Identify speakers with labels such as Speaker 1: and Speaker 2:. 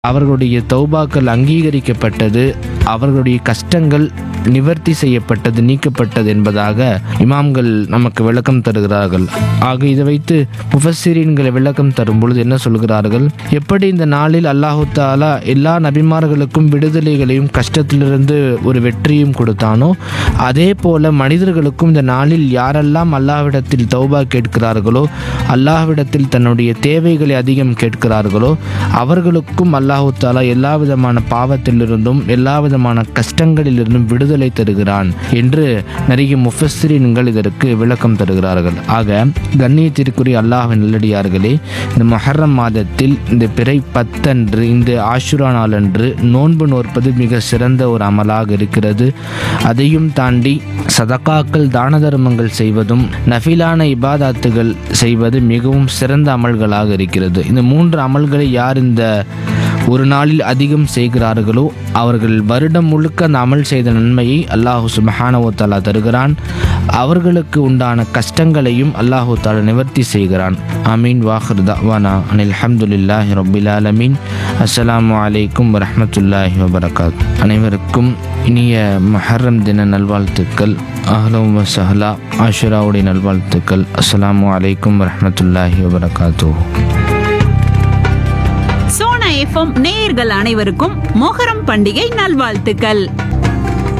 Speaker 1: அவர்களுடைய தௌபாக்கள் அங்கீகரிக்கப்பட்டது அவர்களுடைய கஷ்டங்கள் நிவர்த்தி செய்யப்பட்டது நீக்கப்பட்டது என்பதாக இமாம்கள் நமக்கு விளக்கம் தருகிறார்கள் ஆக இதை வைத்து முஃபஸ்ஸிரீன்களை விளக்கம் தரும் பொழுது என்ன சொல்கிறார்கள் எப்படி இந்த நாளில் அல்லாஹு தாலா எல்லா நபிமார்களுக்கும் விடுதலைகளையும் கஷ்டத்திலிருந்து ஒரு வெற்றியும் கொடுத்தானோ அதே போல மனிதர்களுக்கும் இந்த நாளில் யாரெல்லாம் அல்லாஹ்விடத்தில் தௌபா கேட்கிறார்களோ அல்லாஹ்விடத்தில் தன்னுடைய தேவைகளை அதிகம் கேட்கிறார்களோ அவர்களுக்கும் அல்லாஹு தாலா எல்லா விதமான பாவத்திலிருந்தும் எல்லா விதமான கஷ்டங்களிலிருந்தும் விடுதலை தருகிறான் என்று நிறைய முஃபஸ்ரீன்கள் இதற்கு விளக்கம் தருகிறார்கள் ஆக கண்ணியத்திற்குரிய அல்லாஹ் நல்லடியார்களே இந்த மொஹர்ரம் மாதத்தில் இந்த பிறை பத்தன்று இந்த ஆஷுரா நாளன்று நோன்பு நோற்பது மிக சிறந்த ஒரு அமலாக இருக்கிறது அதையும் தாண்டி சதகாக்கள் தான தர்மங்கள் செய்வதும் நஃபிலான இபாதாத்துகள் செய்வது மிகவும் சிறந்த அமல்களாக இருக்கிறது இந்த மூன்று அமல்களை யார் இந்த ஒரு நாளில் அதிகம் செய்கிறார்களோ அவர்கள் வருடம் முழுக்க அந்த அமல் செய்த நன்மையை அல்லாஹு சுபஹானஹு தஆலா தருகிறான் அவர்களுக்கு உண்டான கஷ்டங்களையும் அல்லாஹு தாலா நிவர்த்தி செய்கிறான் அமீன் வாஹர் தவானா அனில் அல்ஹம்துலில்லாஹி ரப்பில் ஆலமீன் அஸ்ஸலாமு அலைக்கும் வரஹ்மத்துல்லாஹி வபரகாத் அனைவருக்கும் இனிய மஹர்ரம் தின நல்வாழ்த்துக்கள் அஹ்லம் வசஹலா ஆஷுராவுடைய நல்வாழ்த்துக்கள் அஸ்ஸலாமு அலைக்கும் வரஹ்மத்துல்லாஹி வபரகாத்துஹு
Speaker 2: சோனா எஃப்எம் நேயர்கள் அனைவருக்கும் மொஹரம் பண்டிகை நல்வாழ்த்துக்கள்